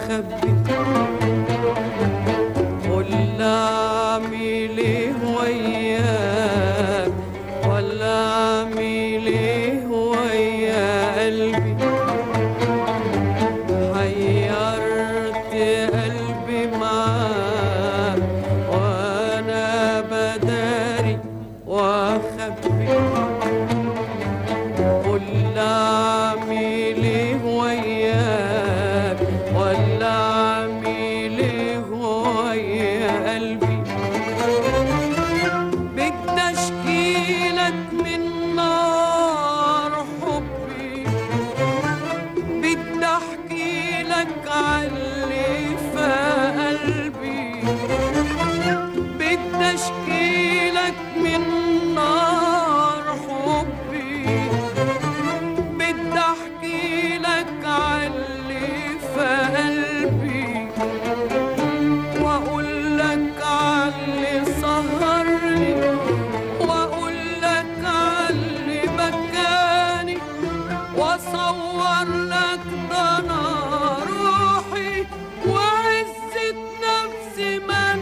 واخبي قول اعمل ايه وياك ولا اعمل ايه ويا قلبي حيرت قلبي معاك وانا بداري واخبي قول اعمل ايه وياك ولا اعمل ايه ويا قلبي بدي اشكيلك من نار حبي بدي احكي لك عاللي في قلبي بدي اشكي لك من نار حبي بدي احكي لك عاللي في قلبي واقول لك عاللي سهرني واقول لك عاللي بكاني واصور لك ضنا روحي وعزة نفسي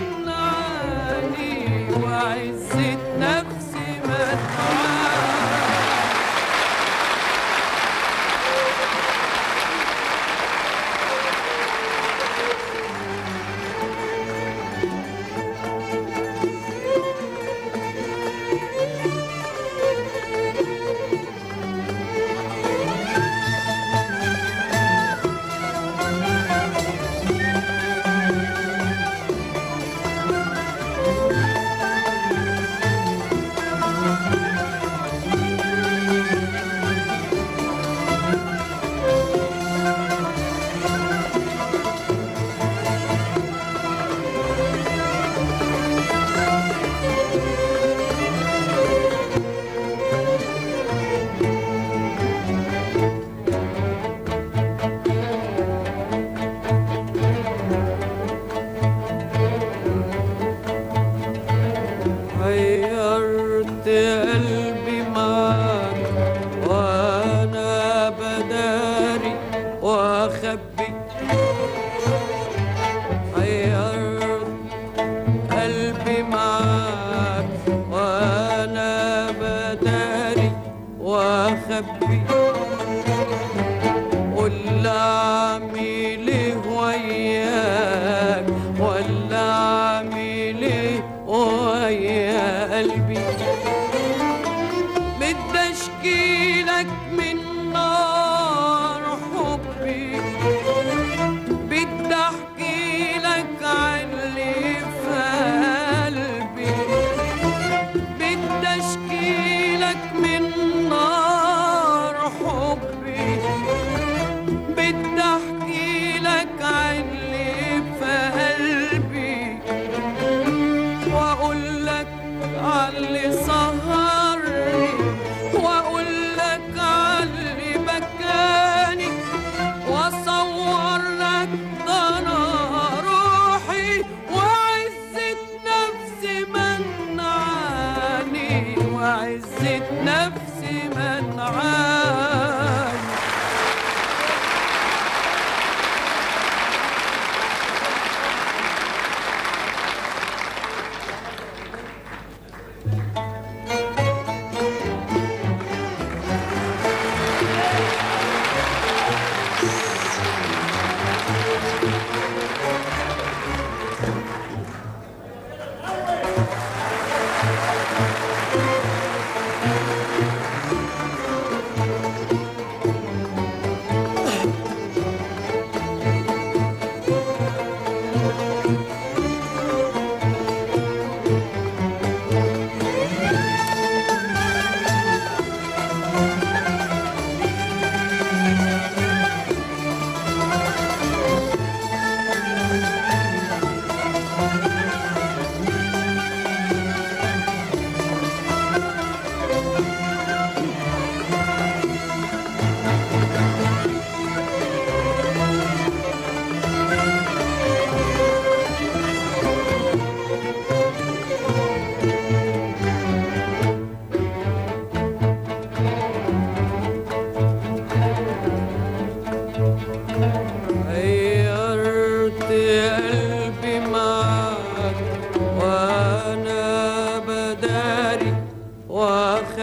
منعاني وعزة نفسي منعاني حيرت قلبي معاك وانا بداري واخبي حيرت قلبي معاك وانا بداري واخبي قول اعمل ايه وياك ولا اعمل ايه ويا قلبي بدي اشكي لك من نار حبي بدي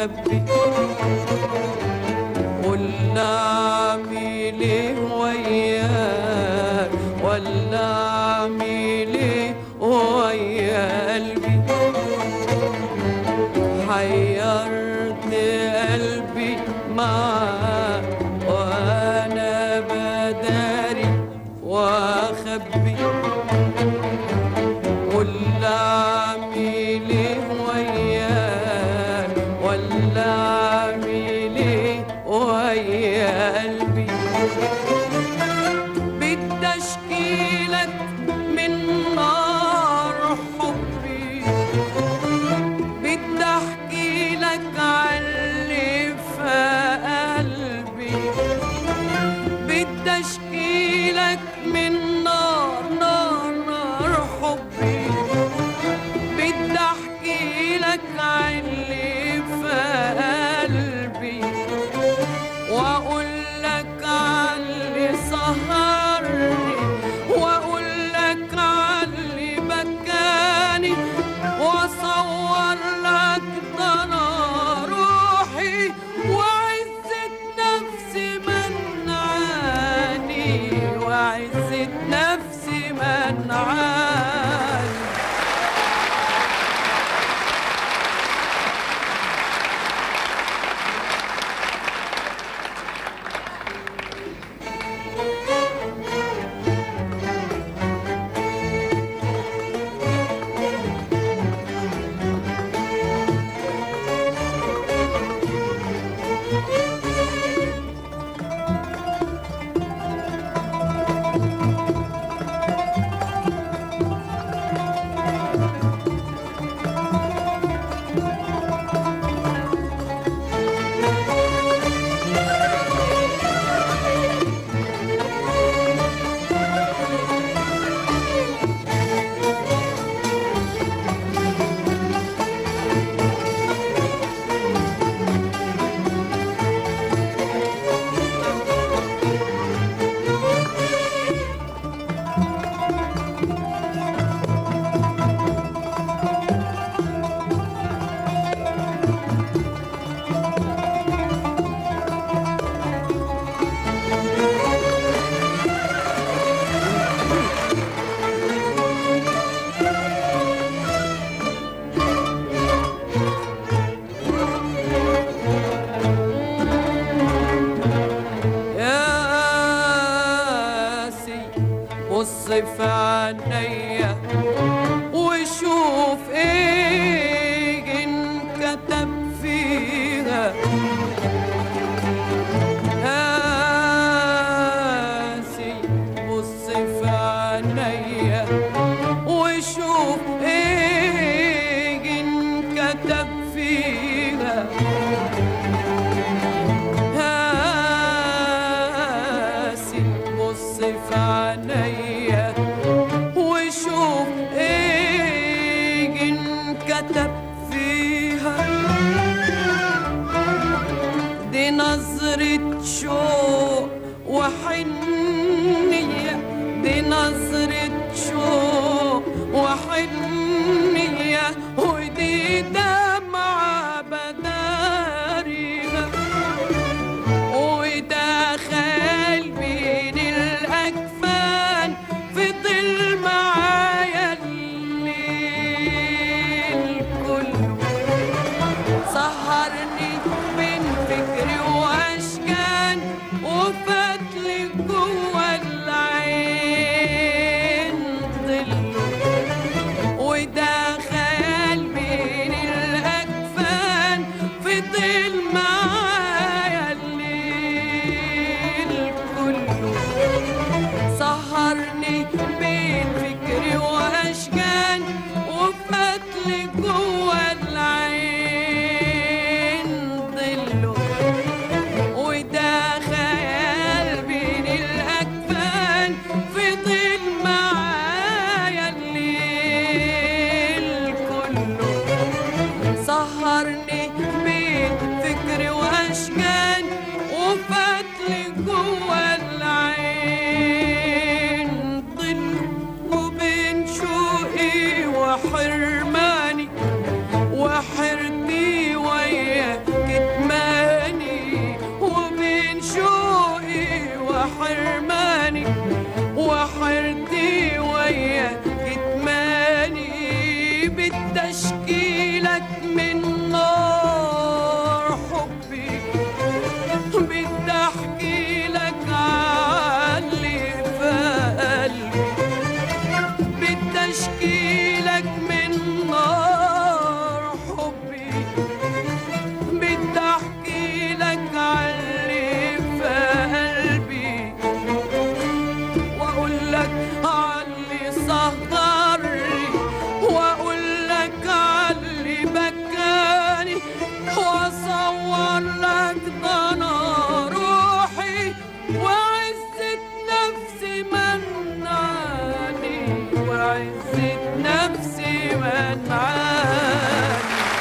واخبي ولا اعمل ايه وياك ولا اعمل ايه ويا قلبي حيرت قلبي معاك وانا بداري واخبي ولا اعمل ايه وياك ولا اعمل ايه ويا قلبي بدي اشكيلك من نار حبي بدي احكي لك عاللي في قلبي بدي اشكي لك من نار نار نار حبي بدي احكي لك عاللي في قلبي واقول لك عاللي سهرني واقول لك عاللي بكاني واصور لك ضنا روحي وعزة نفسي منعاني وعزة نفسي منعاني يا قاسي بص في عينيا وشوف ايه انكتب فيها قاسي بص في عينيا وشوف ايه انكتب فيها هاسي بص في عينيا وشوف ايه انكتب فيها دي نظرة شوق وحنية دي نظرة شوق وحنية ودي دمعة بداريها ودخل بين الأكفان لك علي سهرني واقول لك علي بكاني واصور لك ضنا روحي وعزة نفسي منعاني وعزة نفسي منعاني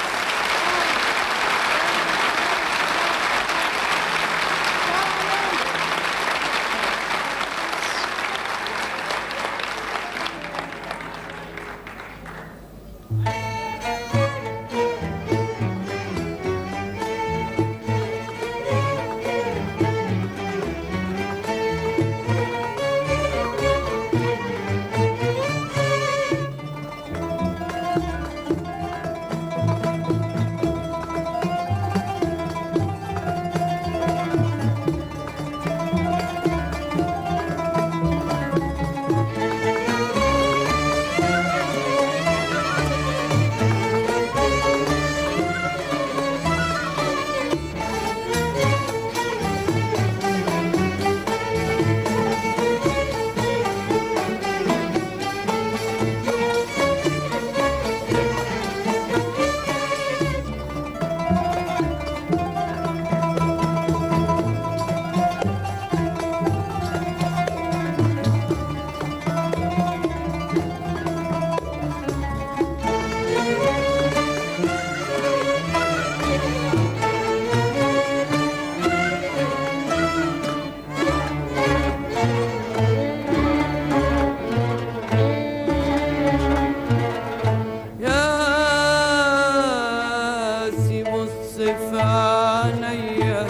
يا سي بص في عينيا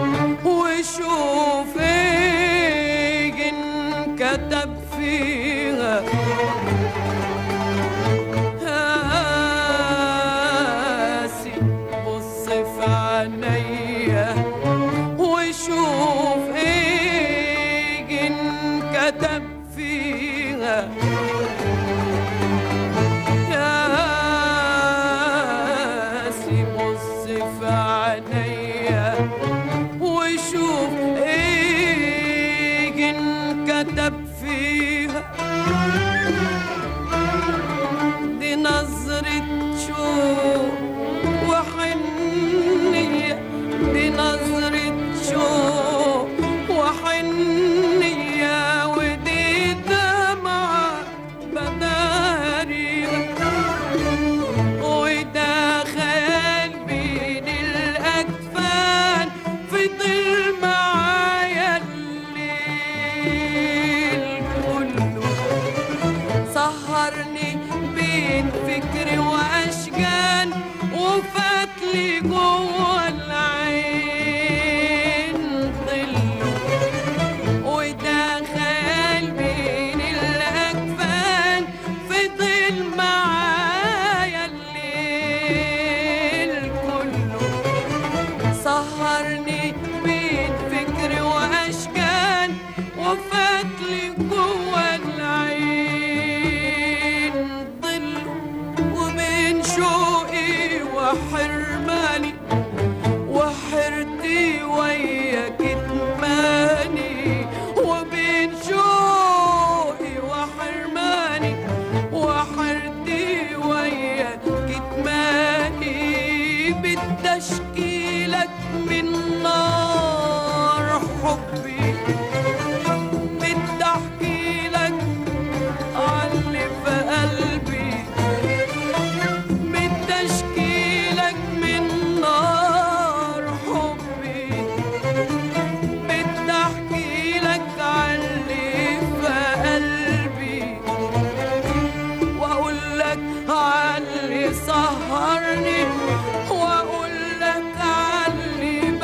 وشوف ايه كتب فيها يا سي بص في عينيا وشوف ايه كتب فيها يا سي بص في عينيا وشوف ايه كتب فيها دي نظرة شوق وحنية دي نظرة شوق وحنية ودي دمعة بداريها وده خيال بين الأكفان فضل معايا الليل كله سهرني بين فكري واشجان وفاتلي جوه العين ظله وده خيال بين الاكفان فضل معايا الليل كله سهرني بين فكري واشكال وفاتلي جوه العين ظل وبين شوقي وحرماني وحرتي ويا كتماني وبين شوقي وحرماني وحرتي ويا كتماني بالتشكيلك من نار حبي بدي احكي لك عاللي في قلبي بالتشكيلك من نار حبي بدي احكي لك عاللي في قلبي واقول لك عاللي سهرني واقول لك عاللي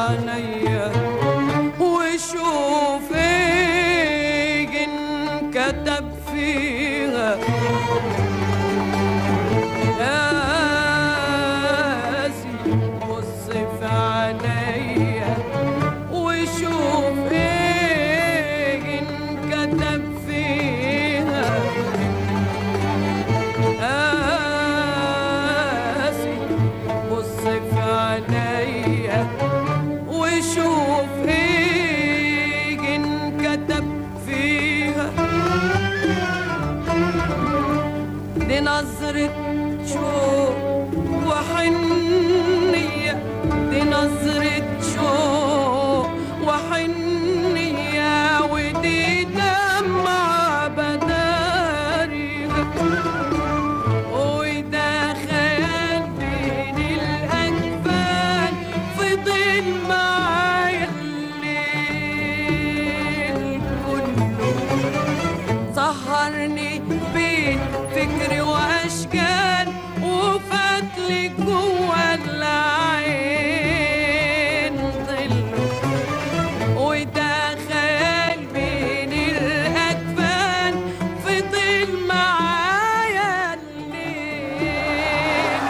عينيا وشوف ايه كتب فيها قاسي بص في عينيا وشوف ايه كتب فيها قاسي بص في عينيا وشوف ايه كتب فيها دي نظرة شوق وحنية دي نظرة شوق وحنية ودي دمعة بداريها وده خيال بين الأجفان فضل معايا الليل كله سهرني بين فكري واشكال وفاتلي جوا العين ظل وده خيال بين الاكفان فضل معايا الليل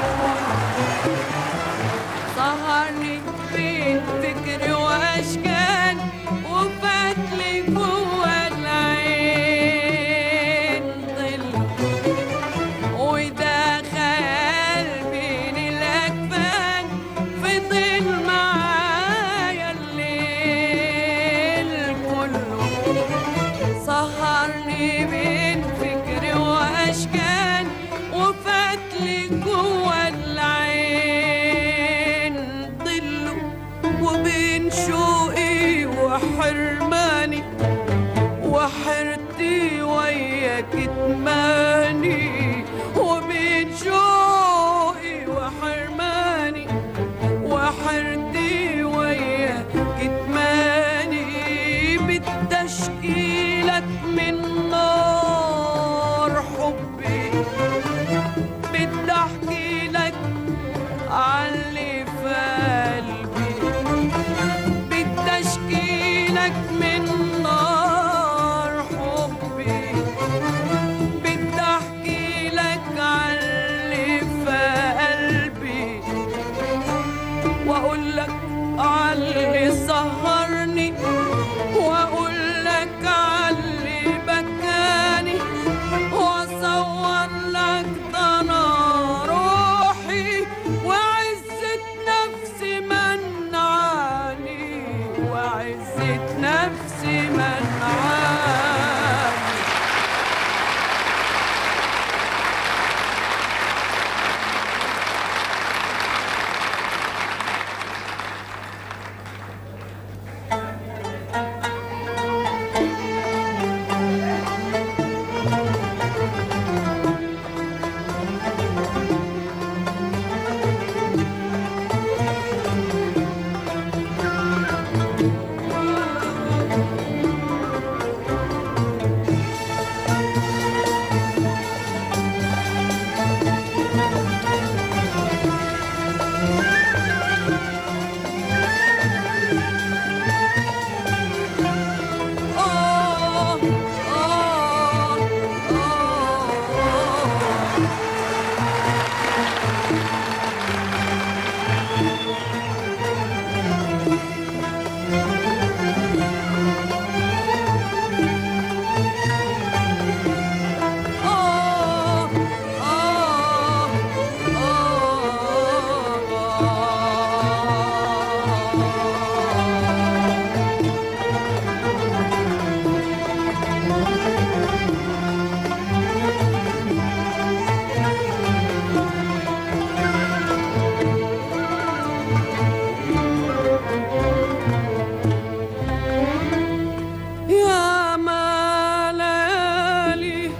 سهرني بين فكري واشكال وفاتلي جوا العين ظل وده خيال بين الاكفان فضل معايا الليل كله سهرني بين فكري واشكال وفاتلي جوا العين ضله وبين شوقي وحرماني وحرتي ويا كتماني وبين شوقي وحرماني وحرتي ويا كتماني بالتشكيلك من نار حبي بدي احكي لك عاللي في قلبي بدي اشكيلك من نار حبي بدي احكي لك عاللي في قلبي واقول لك عاللي سهرني واقول لك عاللي بكاني واصور لك ضنا روحي وعزة نفسي منعاني وعزة نفسي منعاني آه آه آه آه آه آه يا ملالي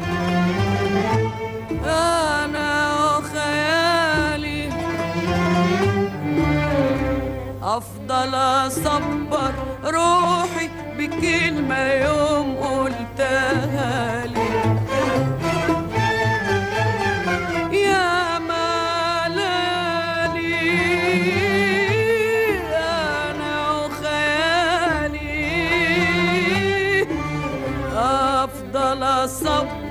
أنا وخيالي أفضل أصبر روحي بكلمة يوم قلتها لي يا ملالي أنا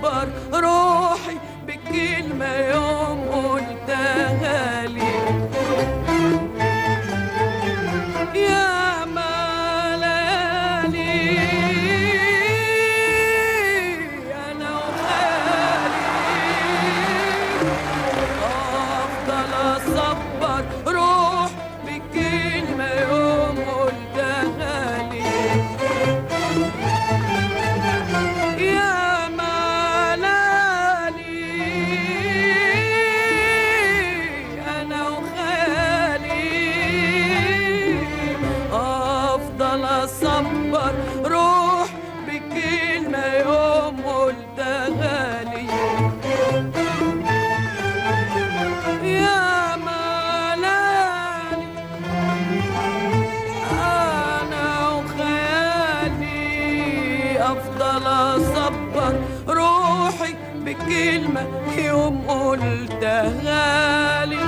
صبر روحي بكلمة يوم قلتها لي يا ملالي أنا وخالي أفضل أصبر روح بكلمة يوم قلتها لي يا ملالي أنا وخالي أفضل أصبر روح بكلمة يوم قلتها لي يا ملالي أنا وخيالي أفضل أصبر روحي بكلمة يوم قلتها لي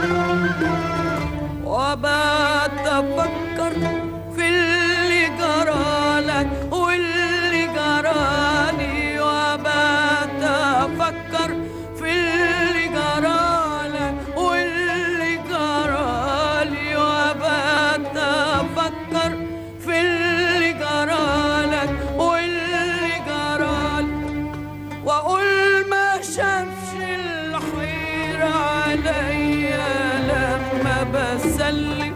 وبات أفكر في اللي جرالك واللي جرالي وبات أفكر في اللي جرالك واللي جرالي وبات أفكر في اللي جرالك واللي جرالي واقول ما شافش الحيرة عليا لما بسلم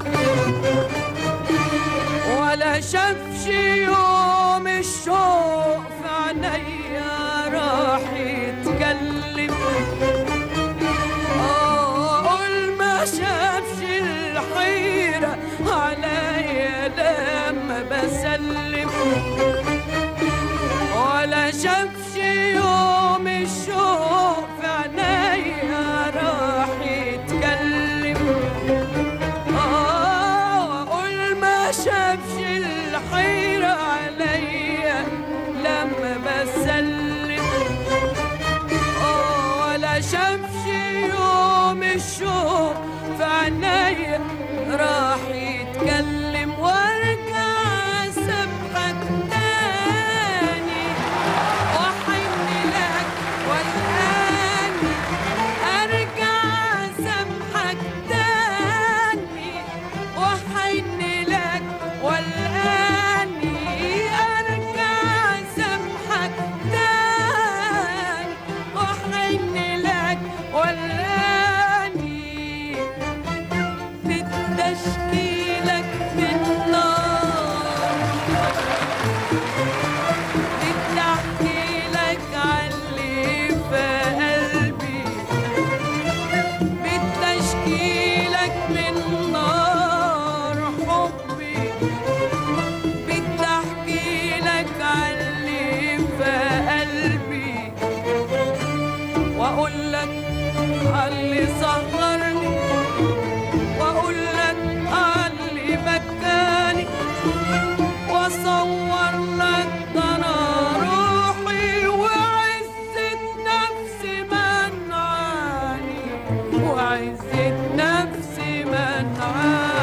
ولا شافش يوم الشوق في عينيا راح يتكلم اقول ما شافش الحيرة عليا لما بسلم ولا شافش يوم الشوق في عينيا راح يتكلم آه وأقول ما شافش الحيرة عليا لما بسلم آه ولا شافش يوم الشوق في عينيا راح يتكلم وارجع اسبحك تاني واحن لك والاني ارجع اسبحك تاني واحن لك والاني ارجع اسبحك تاني واحن لك والاني للتشكيلك بالنار لتحكي لك عاللي في قلبي بتشكيلك من نار حبي بتحكي لك عاللي في قلبي واقول لك عاللي سهرني واقول لك عاللي بكاني واصور لك ضنا روحي وعزة نفسي منعاني وعزة نفسي منعاني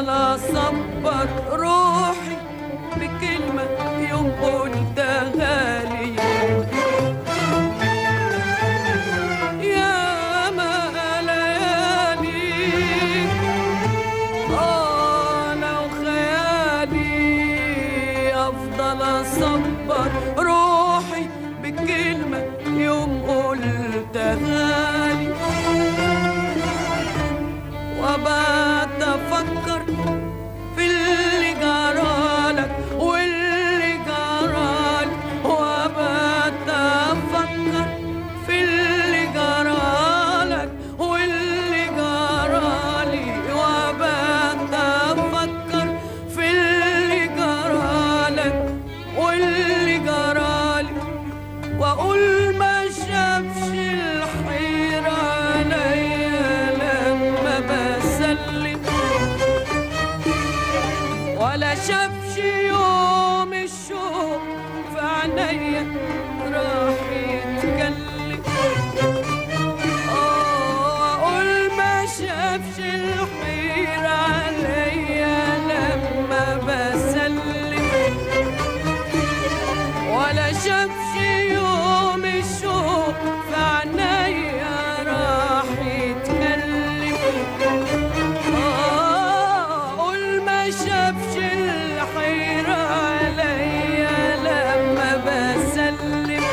افضل اصبر روحي بكلمة يوم قلتها لي يا ما ليالي آه لو خيالي أفضل أصبر روحي بكلمة يوم قلتها لي وبات أفكر في اللي جرالك واللي جرالي وبات أفكر في اللي جرالك واللي جرالي وبات أفكر في اللي جرالك واللي جرالي واقول ما شافش الحيرة عليا لما بسلم ولا شافش يوم الشوق في عينيا راح يتكلم اه اقول ما شافش الحيرة عليا لما بسلم ولا شافش يوم الشوق في عينيا راح يتكلم آه، قول ما شافش الحيرة عليا لما بسلم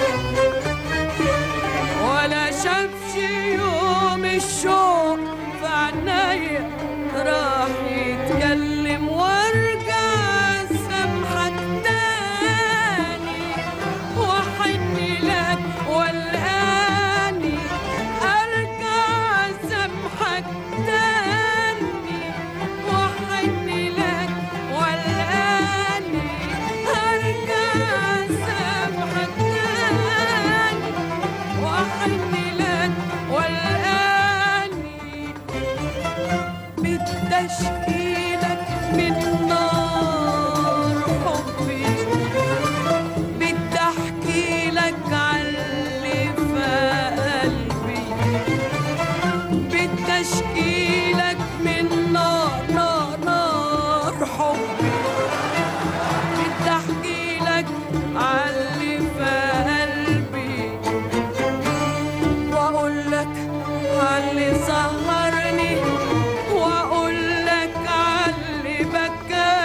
ولا شافش يوم الشوق في عينيا راح يتكلم وارجع سامحك تاني واحن لك والاني ارجع سامحك تاني واحن لك والاني ارجع سامحك تاني واحن لك والاني بتشكيلك من نار حبي بتحكي لك عاللي في قلبي بتشكيلك من نار نار نار حبي بتحكي لك عاللي في قلبي واقول لك عاللي سهرني واقول لك عاللي بكاني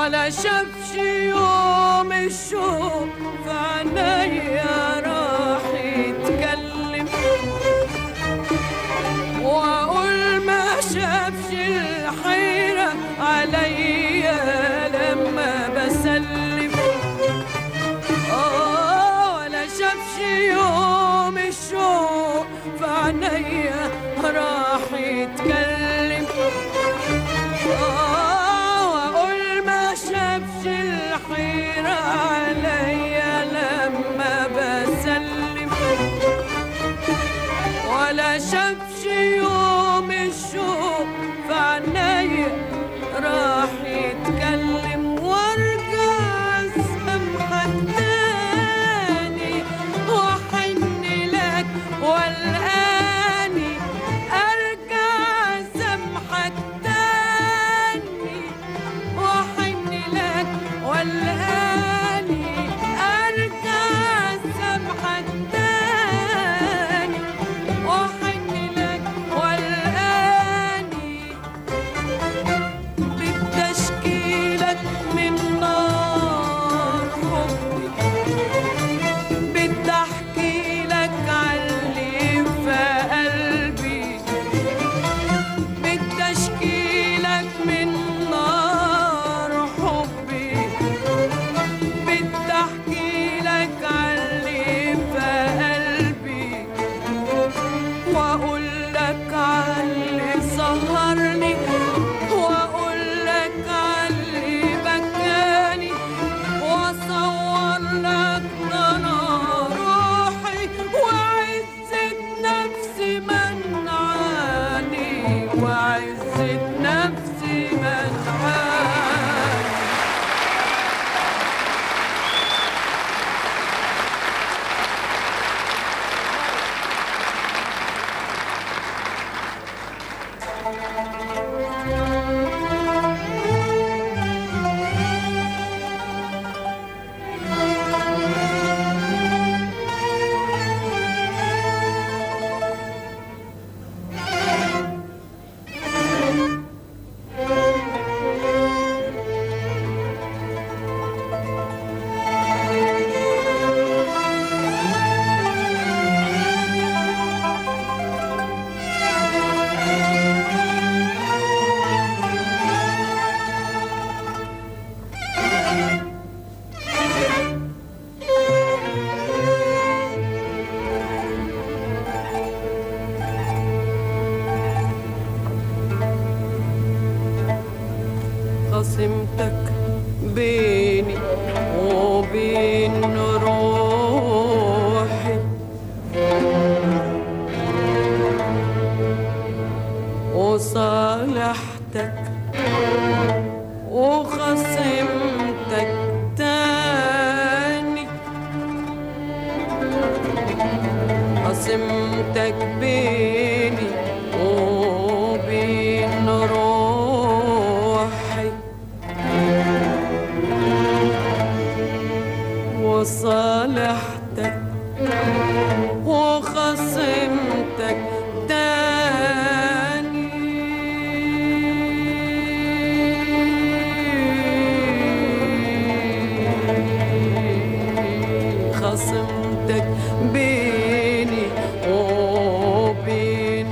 ولا شافش يوم الشوق في عينيا راح يتكلم واقول ما شافش الحيرة عليا لما بسلم آه ولا شافش يوم الشوق في عينيا راح يتكلم آه وأقول ما شافش الحيرة عليا لما بسلم ولا شافش يوم الشوق في عينيا راح يتكلم وارجع سامحك تاني واحن لك والاني ارجع سامحك تاني واحن لك والاني ارجع سامحك تاني واحن لك والاني بالتشكيلك من نار حبي بدي احكي لك عاللي في قلبي بدي اشكي لك من نار حبي بدي احكي لك عاللي في قلبي واقول لك عاللي سهرني واقول لك عاللي بكاني واصور لك ضنا روحي وعزة نفسي منعاني وعزة نفسي منعاني خصمتك بيني وبين روحي وصالحتك وخصمتك تاني خصمتك بيني وبين روحي وصالحتك وخصمتك تاني خصمتك بيني وبين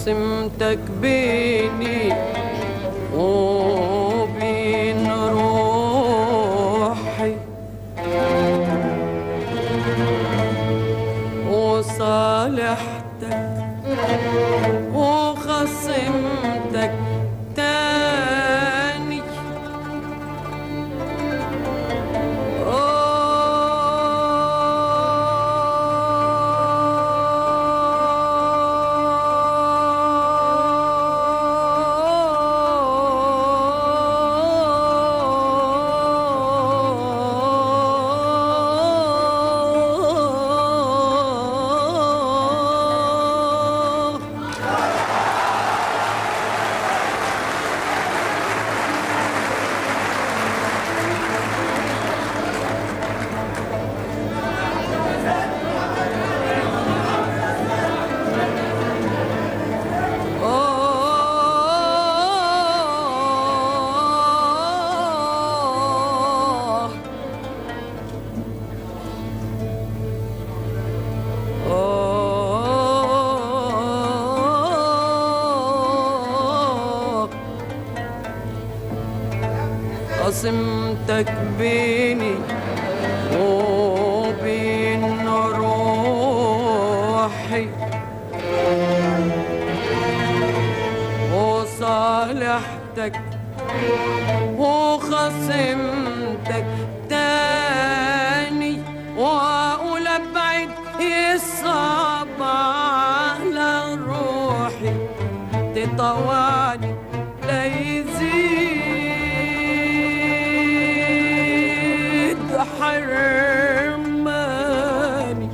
قسمتك بيني وبين روحي وصالحتك وخصمتك تاني آه آه قسمتك بيني وبين روحي وصالحتك وخصمتك تاني واقول ابعد يصعب على روحي تطوعني لا يزيد حرماني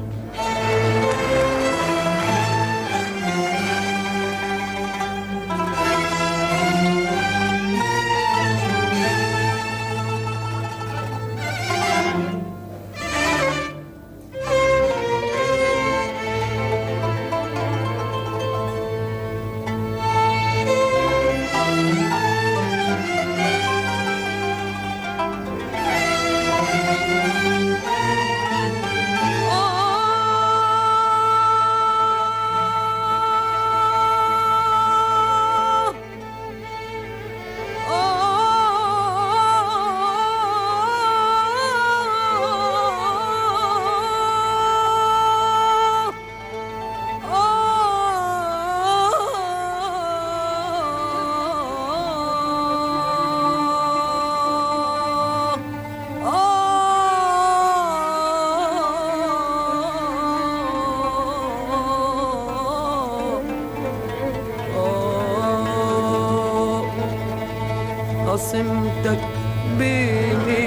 قسمتك بيني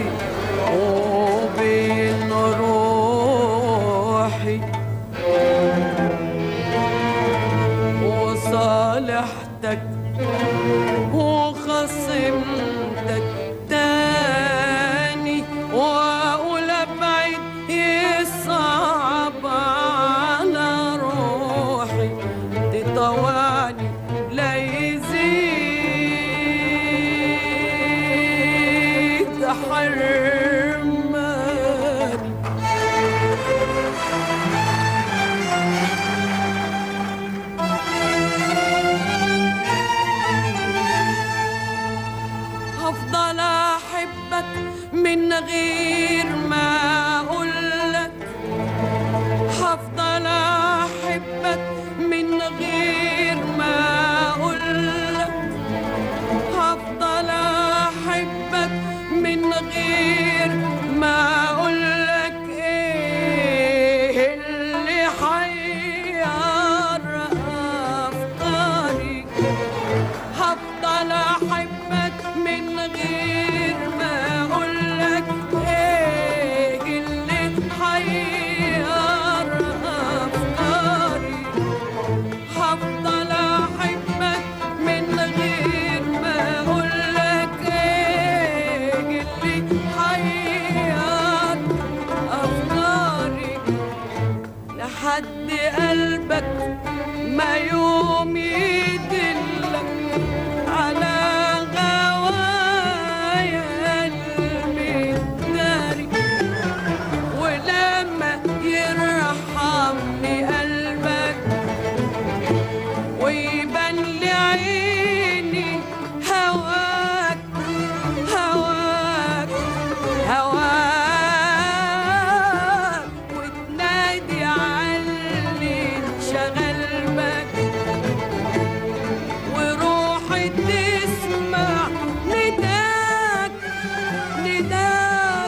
وبين روحي وصالحتك وخصمتك تاني واقول ابعد يصعب على روحي تطوعني لا يزيد حرماني هفضل احبك من غير ما اقولك هفضل احبك من غير ما اقولك هفضل احبك من غير ما اقولك ايه اللي حير افكاري هفضل احبك من غير ما اقولك ايه عيني هواك هواك هواك وتنادي علي انشغل بك وروحي تسمع نداك نداك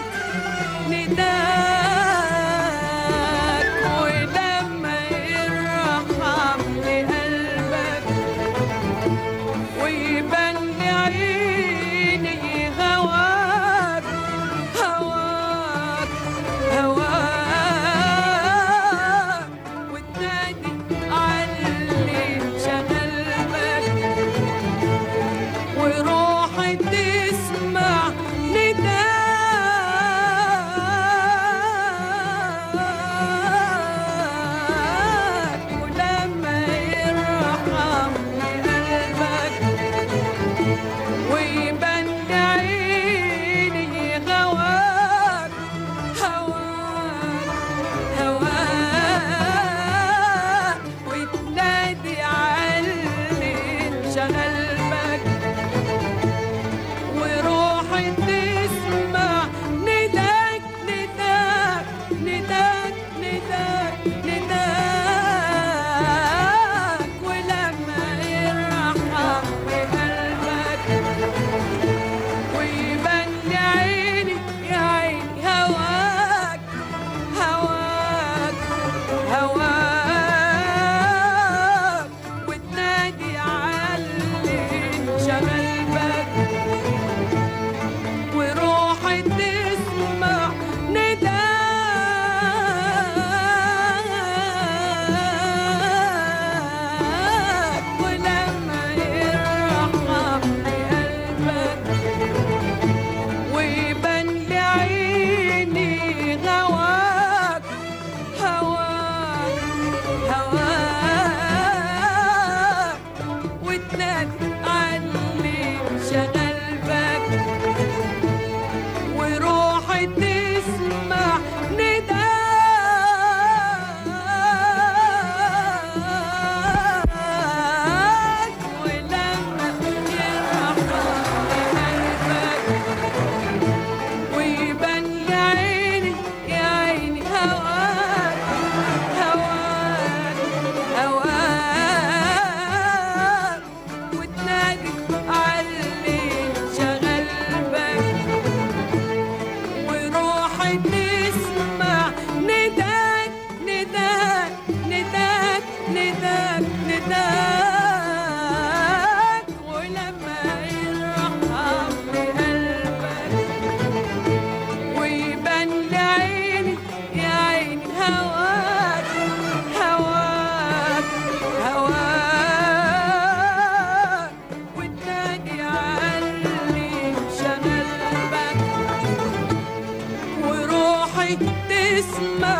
نداك ولما يرحمني قلبك ويبان لعيني هواك هواك هواك وتنادي علي شغل بك وروحي تسمع نداك ولما يرحمني قلبك ويبان لعيني غواك هواك هواك وتنادي علي انشغل بك وروحي تسمع نداك نداك نداك نداك نداك ولما يرحمني قلبك ويبان لعيني يا عيني هواك هواك هواك وتنادي علي انشغل بك وروحي تسمع نداك ولما يرحمني قلبك ويبان لعيني غواك هواك هواك وتنادي علي شغل بك وروحي تسمع نداك ولما يرحمني قلبك ويبان لعيني يا عيني هواك هواك هواك وتنادي علي شغل بك وروحي تسمع نداك نداك نداك نداك نداك ولما يرحمني قلبك ويبان لعيني يا عيني هواك هواك هواك وتنادي علي شغل بك وروحي تسمع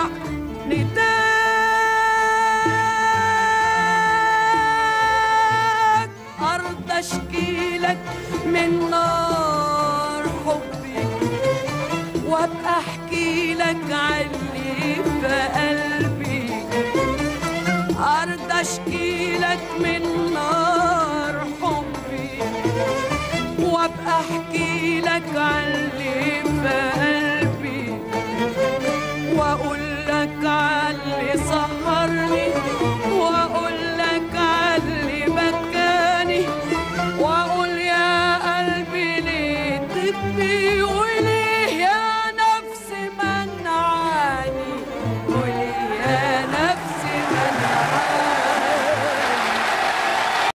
نداك أرض أشكيلك من نار حبي وابقى احكي لك علي في قلبي ارض اشكي لك من نار حبي وابقى احكي لك علي في